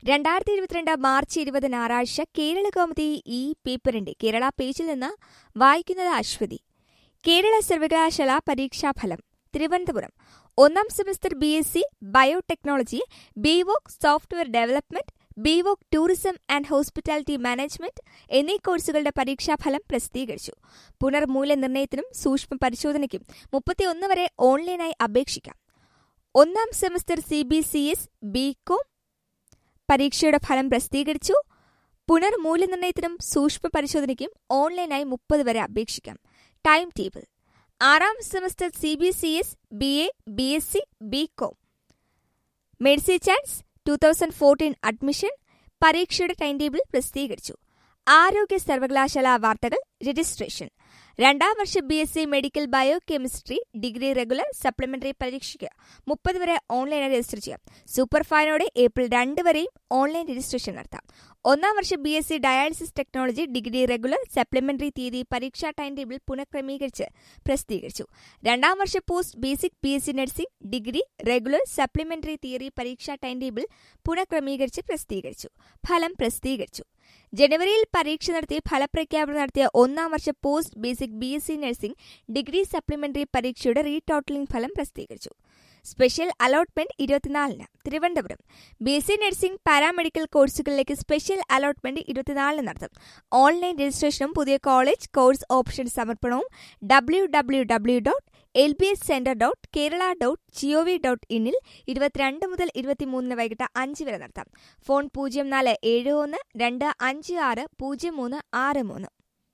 രണ്ടായിരത്തി ഇരുപത്തിരണ്ട് മാർച്ച് ഇരുപത് ഞായറാഴ്ച കേരള കൗമുദി ഈ പേപ്പറിന്റെ കേരള പേജിൽ നിന്ന് വായിക്കുന്നത് അശ്വതി കേരള സർവകലാശാല പരീക്ഷാഫലം തിരുവനന്തപുരം ഒന്നാം semester B S C biotechnology B Voc software development B Voc tourism and hospitality management എന്നീ കോഴ്സുകളുടെ പരീക്ഷാഫലം പ്രസിദ്ധീകരിച്ചു പുനർമൂല്യനിർണ്ണയത്തിനും സൂക്ഷ്മ പരിശോധനയ്ക്കും മുപ്പത്തിയൊന്ന് വരെ ഓൺലൈനായി അപേക്ഷിക്കാം ഒന്നാം semester C B C S B Com പരീക്ഷയുടെ ഫലം പ്രസിദ്ധീകരിച്ചു പുനർമൂല്യനിർണ്ണയത്തിനും സൂക്ഷ്മ പരിശോധനയ്ക്കും ഓൺലൈനായി മുപ്പത് വരെ അപേക്ഷിക്കാം ടൈം ടേബിൾ ആറാം semester C B C S B A B S C B com മെഡിസി chance two thousand fourteen admission പരീക്ഷയുടെ ടൈം ടേബിൾ പ്രസിദ്ധീകരിച്ചു ആരോഗ്യ സർവകലാശാല വാർത്തകൾ രജിസ്ട്രേഷൻ രണ്ടാം വർഷ B S C medical biochemistry degree regular supplementary പരീക്ഷയ്ക്ക് മുപ്പത് വരെ ഓൺലൈനായി രജിസ്റ്റർ ചെയ്യാം സൂപ്പർ ഫൈനോടെ ഏപ്രിൽ രണ്ട് വരെയും ഓൺലൈൻ രജിസ്ട്രേഷൻ നടത്താം ഒന്നാം വർഷ B S C dialysis technology degree regular supplementary തീയതി പരീക്ഷാ ടൈം ടേബിൾ പുനഃക്രമീകരിച്ച് പ്രസിദ്ധീകരിച്ചു രണ്ടാം വർഷ post basic B S C nursing degree regular supplementary theory പരീക്ഷാ ടൈം ടേബിൾ പുനഃക്രമീകരിച്ച് പ്രസിദ്ധീകരിച്ചു ഫലം പ്രസിദ്ധീകരിച്ചു ജനുവരിയിൽ പരീക്ഷ നടത്തി ഫലപ്രഖ്യാപനം നടത്തിയ ഒന്നാം വർഷ post basic B S C nursing degree supplementary പരീക്ഷയുടെ റീടോട്ടലിംഗ് ഫലം പ്രസിദ്ധീകരിച്ചു സ്പെഷ്യൽ അലോട്ട്മെന്റ് ഇരുപത്തിനാലിന് Thiruvananthapuram B S C nursing paramedical കോഴ്സുകളിലേക്ക് സ്പെഷ്യൽ അലോട്ട്മെന്റ് ഇരുപത്തിനാലിന് നടത്തും ഓൺലൈൻ രജിസ്ട്രേഷനും പുതിയ കോളേജ് കോഴ്സ് ഓപ്ഷൻ സമർപ്പണവും W W W dot L B S centre dot Kerala dot G O V dot ഇന്നിൽ ഇരുപത്തിരണ്ട് മുതൽ ഇരുപത്തിമൂന്നിന് വൈകിട്ട് അഞ്ച് വരെ നടത്താം ഫോൺ പൂജ്യം നാല് ഏഴ് ഒന്ന് രണ്ട് അഞ്ച് ആറ് പൂജ്യം മൂന്ന് ആറ് മൂന്ന്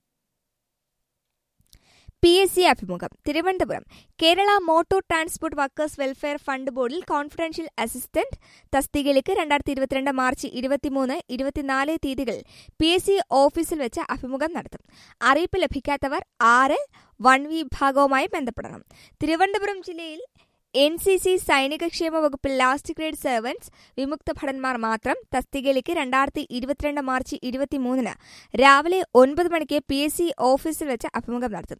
പി എസ് സി അഭിമുഖം തിരുവനന്തപുരം Kerala motor transport workers welfare fund ബോർഡിൽ കോൺഫിഡൻഷ്യൽ അസിസ്റ്റന്റ് തസ്തികയിലേക്ക് രണ്ടായിരത്തി ഇരുപത്തിരണ്ട് മാർച്ച് ഇരുപത്തിമൂന്ന് ഇരുപത്തിനാല് തീയതികളിൽ പി എസ് സി ഓഫീസിൽ വെച്ച് അഭിമുഖം നടത്തും അറിയിപ്പ് ലഭിക്കാത്തവർ ആറ് വൺ വിഭാഗവുമായി ബന്ധപ്പെടണം തിരുവനന്തപുരം ജില്ലയിൽ എൻ സി സി സൈനികക്ഷേമ വകുപ്പിൽ ലാസ്റ്റ് ഗ്രേഡ് സെർവൻസ് വിമുക്ത ഭടന്മാർ മാത്രം തസ്തികയിലേക്ക് രണ്ടായിരത്തി ഇരുപത്തിരണ്ട് മാർച്ച് ഇരുപത്തിമൂന്നിന് രാവിലെ ഒൻപത് മണിക്ക് പി എസ് സി ഓഫീസിൽ വെച്ച് അഭിമുഖം നടത്തും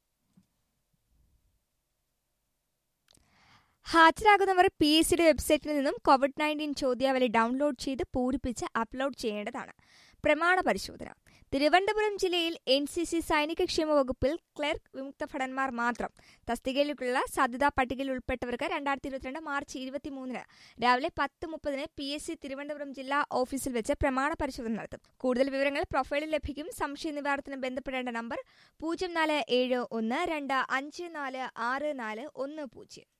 ഹാജരാകുന്നവർ പി എസ് സിയുടെ വെബ്സൈറ്റിൽ നിന്നും കോവിഡ് നയൻറ്റീൻ ചോദ്യാവലി ഡൗൺലോഡ് ചെയ്ത് പൂരിപ്പിച്ച് അപ്ലോഡ് ചെയ്യേണ്ടതാണ് പ്രമാണ പരിശോധന തിരുവനന്തപുരം ജില്ലയിൽ എൻ സി സി സൈനികക്ഷേമ വകുപ്പിൽ ക്ലർക്ക് വിമുക്ത ഭടന്മാർ മാത്രം തസ്തികയിലേക്കുള്ള സാധ്യതാ പട്ടികയിൽ ഉൾപ്പെട്ടവർക്ക് രണ്ടായിരത്തി ഇരുപത്തിരണ്ട് മാർച്ച് ഇരുപത്തിമൂന്നിന് രാവിലെ പത്ത് മുപ്പതിന് പി എസ് സി തിരുവനന്തപുരം ജില്ലാ ഓഫീസിൽ വെച്ച് പ്രമാണ പരിശോധന നടത്തും കൂടുതൽ വിവരങ്ങൾ പ്രൊഫൈലിൽ ലഭിക്കും സംശയ നിവാരണത്തിന് ബന്ധപ്പെടേണ്ട നമ്പർ പൂജ്യം നാല് ഏഴ് ഒന്ന് രണ്ട് അഞ്ച് നാല് ആറ് നാല് ഒന്ന് പൂജ്യം